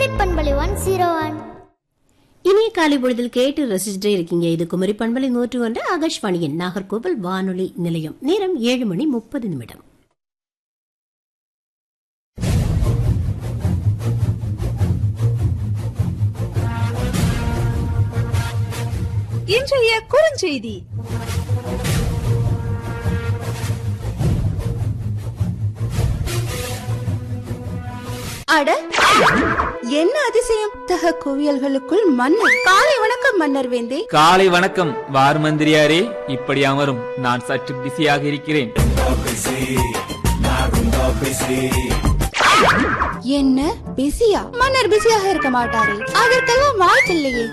குமரி பண்பலை one zero one இனிய காலை பொழுதில் கேட்டு ரசிச்சுட்டே இருக்கீங்க இது குமரி பண்பலை நூற்று ஒன்று ஆகாஷ்வாணியின் நாகர்கோவில் வானொலி நிலையம் நேரம் ஏழு மணி முப்பது நிமிடம் இன்றைய குறுஞ்செய்தி அட என்ன அதிசயம் தக குவியல்களுக்குள் மன்னர் காலை வணக்கம் மன்னர் வேந்தே காலை வணக்கம் வார் மந்திரியாரே இப்படி அமரும் நான் சற்று பிஸியாக இருக்கிறேன் என்ன பிஸியா மன்னர் பிஸியாக இருக்க மாட்டாரே அதற்கெல்லாம் வாய்ப்பில்லையே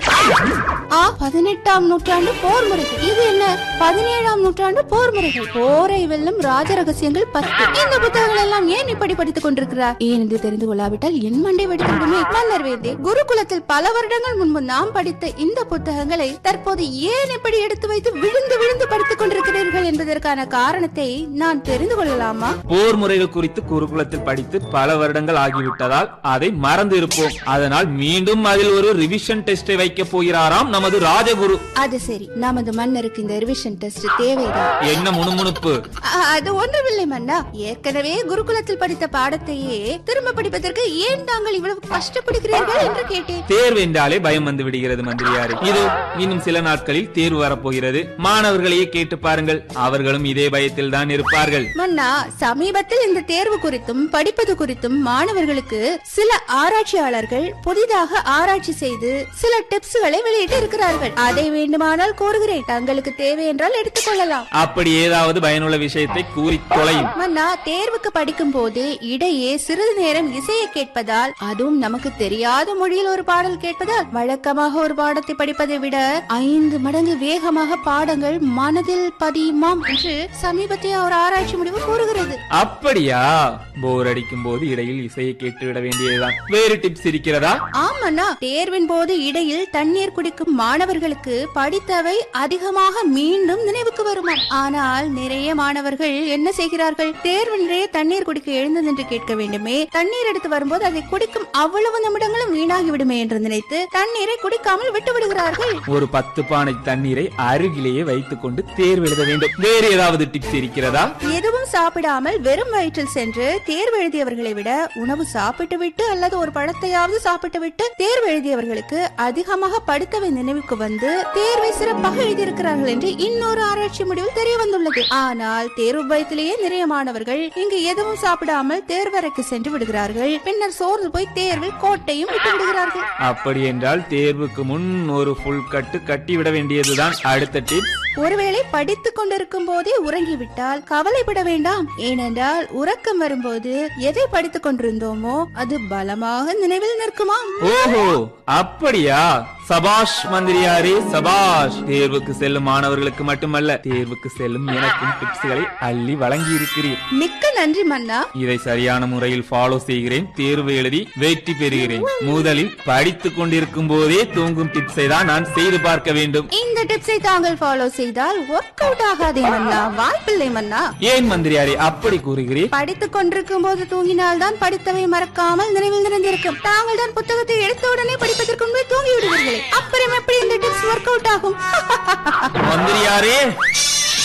ஆ பதினெட்டாம் நூற்றாண்டு போர் முறைகள் இது என்ன பதினேழாம் நூற்றாண்டு போர் முறைகள் போரை வெல்லும் ராஜ ரகசியங்கள் பத்து இந்த புத்தகங்கள் எல்லாம் ஏன் இப்படி படித்துக் கொண்டிருக்கிறார் ஏன் என்று தெரிந்து கொள்ளாவிட்டால் என் மண்டை வெடித்து விடுமே மன்னர் வேந்தே குருகுலத்தில் பல வருடங்கள் முன்பு நாம் படித்த இந்த புத்தகங்களை தற்போது ஏன் இப்படி எடுத்து வைத்து விழுந்து விழுந்து படித்துக் கொண்டிருக்கிறீர்கள் என்பதற்கான காரணத்தை நான் தெரிந்து கொள்ளலாமா போர் முறைகள் குறித்து குருகுலத்தில் படித்து பல வருடங்கள் ஆகிவிட்டதால் அதை மறந்து இருப்போம் அதனால் மீண்டும் அதில் ஒரு ரிவிஷன் டெஸ்டை வைக்க போகிறாராம் நமது ராஜகுரு அது சரி நமது மன்னருக்கு இந்த ரிவிஷன் டெஸ்ட் தேவைதான் என்ன முணுமுணுப்பு அ- அது ஒன்றுமில்லை மன்னா ஏற்கனவே குருகுலத்தில் படித்த பாடத்தையே திரும்ப படிப்பதற்கு ஏன் தாங்கள் இவ்வளவு கஷ்டப்படுகிறீர்கள் என்று கேட்டேன் தேர்வு என்றாலே பயம் வந்து விடுகிறது மந்திரியாரே இது இன்னும் சில நாட்களில் தேர்வு வரப்போகிறது மாணவர்களையே கேட்டு பாருங்கள் அவர்களும் இதே பயத்தில் தான் இருப்பார்கள் மன்னா சமீபத்தில் இந்த தேர்வு குறித்தும் படிப்பது குறித்தும் மாணவர்களுக்கு சில ஆராய்ச்சியாளர்கள் புதிதாக ஆராய்ச்சி செய்து சில டிப்ஸ்களை வெளியிட்டு இருக்கிறார்கள் அதை வேண்டுமானால் கூறுகிறேன் தங்களுக்கு தேவை என்றால் எடுத்துக்கொள்ளலாம் அப்படி ஏதாவது பயனுள்ள விஷயத்தை கூறி தொலையும் மன்னா தேர்வுக்கு படிக்கும் போது இடையே சிறிது நேரம் இசையை கேட்பதால் அதுவும் நமக்கு தெரியாத மொழியில் ஒரு பாடல் கேட்பதால் வழக்கமாக ஒரு பாடத்தை படிப்பதை விட ஐந்து மடங்கு வேகமாக பாடங்கள் மனதில் பதியுமாம் என்று சமீபத்திய ஒரு ஆராய்ச்சி முடிவு கூறுகிறது அப்படியா போர் அடிக்கும் போது இடையில் இசையை கேட்டு விட வேண்டியதுதான் வேறு டிப்ஸ் இருக்கிறதா ஆமண்ணா தேர்வின் போது இடையில் தண்ணீர் குடிக்கும் மாணவர்களுக்கு படித்தவை அதிகமாக மீண்டும் நினைவுக்கு வருமாம் ஆனால் நிறைய மாணவர்கள் என்ன செய்கிறார்கள் தேர்வின்றே தண்ணீர் குடிக்க எழுந்தது என்று கேட்க வேண்டுமே தண்ணீர் எடுத்து வரும்போது அதை குடிக்கும் அவ்வளவு நிமிடங்களும் வீணாகி விடுமே என்று நினைத்து தண்ணீரை குடிக்காமல் விட்டு விடுகிறார்கள் ஒரு பத்து பானை தண்ணீரை அருகிலேயே வைத்துக் கொண்டு தேர்வு எழுத வேண்டும் வேறு ஏதாவது டிப்ஸ் இருக்கிறதா எதுவும் சாப்பிடாமல் வெறும் வயிற்றில் சென்று தேர்வு எழுதியவர்களை விட உணவு சாப்பிட்டு விட்டு அல்லது ஒரு பழத்தையாவது சாப்பிட்டு விட்டு தேர்வு எழுதியவர்களுக்கு அதிகமாக படித்தவை நினைவுக்கு வந்து தேர்வை சிறப்பாக எழுதியிருக்கிறார்கள் என்று இன்னொரு ஆராய்ச்சி முடிவில் தெரிய வந்துள்ளது ஆனால் தேர்வு பயத்திலேயே நிறைய மாணவர்கள் இங்கு எதுவும் சாப்பிடாமல் தேர்வறைக்கு சென்று விடுகிறார்கள் பின்னர் சோர்ந்து போய் தேர்வில் கோட்டையும் விட்டு விடுகிறார்கள் அப்படி என்றால் தேர்வுக்கு முன் ஒரு ஃபுல் கட்டு கட்டிவிட வேண்டியதுதான் அடுத்த டிப்ஸ் ஒருவேளை படித்துக் கொண்டிருக்கும் போதே உறங்கிவிட்டால் கவலைப்பட வேண்டாம் ஏனென்றால் உறக்கம் வரும்போது எதை படித்துக் கொண்டிருந்தோமோ அது பலமாக நினைவில் நிற்குமா ஓஹோ அப்படியா சபாஷ் மந்திரியாரே சபாஷ் தேர்வுக்கு செல்லும் மாணவர்களுக்கு மட்டுமல்ல தேர்வுக்கு செல்லும் எனக்கும் டிப்ஸ்களை அள்ளி வழங்கி இருக்கிறீர் மிக்க நன்றி மன்னா இதை சரியான முறையில் ஃபாலோ செய்கிறேன் தேர்வு எழுதி வெற்றி பெறுகிறேன் முதலில் படித்துக் கொண்டிருக்கும் போதே தூங்கும் டிப்ஸை தான் நான் செய்து பார்க்க வேண்டும் இந்த டிப்ஸை தாங்கள் ஃபாலோ செய்தால் ஒர்க் அவுட் ஆகாதே மன்னா வாய்ப்பில்லை மன்னா ஏன் மந்திரியாரே அப்படி கூறுகிறீர் படித்துக் கொண்டிருக்கும் போது தூங்கினால் தான் படித்தவை மறக்காமல் நினைவில் நிறைந்திருக்கும் தாங்கள் தான் புத்தகத்தை எடுத்த உடனே படிப்பதற்கு முன்பே தூங்கி விடுவீர்களே அப்புறம் எப்படி இந்த டிப்ஸ் ஒர்க் அவுட் ஆகும் மந்திரியாரே